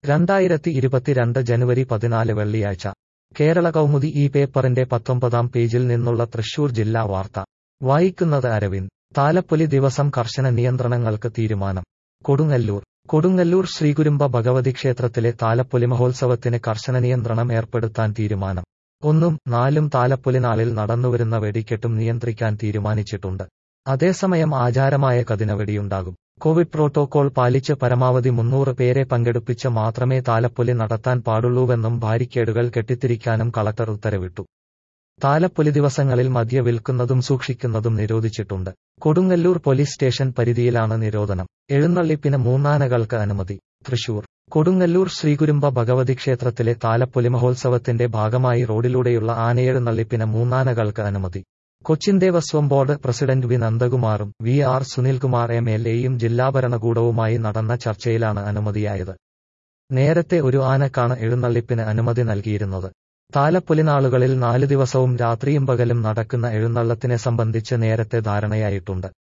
രണ്ടായിരത്തി ഇരുപത്തിരണ്ട് ജനുവരി പതിനാല് വെള്ളിയാഴ്ച കേരള കൗമുദി ഈ പേപ്പറിന്റെ പത്തൊമ്പതാം പേജിൽ നിന്നുള്ള തൃശൂർ ജില്ലാ വാർത്ത വായിക്കുന്നത് അരവിന്ദ് താലപ്പൊലി ദിവസം കർശന നിയന്ത്രണങ്ങൾക്ക് തീരുമാനം കൊടുങ്ങല്ലൂർ കൊടുങ്ങല്ലൂർ ശ്രീകുരുമ്പ ഭഗവതി ക്ഷേത്രത്തിലെ താലപ്പൊലി മഹോത്സവത്തിന് കർശന നിയന്ത്രണം ഏർപ്പെടുത്താൻ തീരുമാനം ഒന്നും നാലും താലപ്പൊലി നാളിൽ നടന്നുവരുന്ന വെടിക്കെട്ടും നിയന്ത്രിക്കാൻ തീരുമാനിച്ചിട്ടുണ്ട് അതേസമയം ആചാരമായ കതിനവെടിയുണ്ടാകും കോവിഡ് പ്രോട്ടോകോൾ പാലിച്ച് പരമാവധി മുന്നൂറ് പേരെ പങ്കെടുപ്പിച്ച് മാത്രമേ താലപ്പൊലി നടത്താൻ പാടുള്ളൂവെന്നും ബാരിക്കേഡുകൾ കെട്ടിത്തിരിക്കാനും കളക്ടർ ഉത്തരവിട്ടു താലപ്പൊലി ദിവസങ്ങളിൽ മദ്യ വിൽക്കുന്നതും സൂക്ഷിക്കുന്നതും നിരോധിച്ചിട്ടുണ്ട് കൊടുങ്ങല്ലൂർ പോലീസ് സ്റ്റേഷൻ പരിധിയിലാണ് നിരോധനം എഴുന്നള്ളിപ്പിന് മൂന്നാനകൾക്ക് അനുമതി തൃശൂർ കൊടുങ്ങല്ലൂർ ശ്രീകുരുമ്പ ഭഗവതി ക്ഷേത്രത്തിലെ താലപ്പൊലി മഹോത്സവത്തിന്റെ ഭാഗമായി റോഡിലൂടെയുള്ള ആനയെഴുന്നള്ളിപ്പിന് മൂന്നാനകൾക്ക് അനുമതി Cochin Devaswom board president V നന്ദകുമാറും V R Sunilkumar M L എയും ജില്ലാ ഭരണകൂടവുമായി നടന്ന ചർച്ചയിലാണ് അനുമതിയായത് നേരത്തെ ഒരു ആനക്കാണ് എഴുന്നള്ളിപ്പിന് അനുമതി നൽകിയിരുന്നത് താലപ്പൊലിനാളുകളിൽ നാല് ദിവസവും രാത്രിയും പകലും നടക്കുന്ന എഴുന്നള്ളത്തിനെ സംബന്ധിച്ച് നേരത്തെ ധാരണയായിട്ടുണ്ട്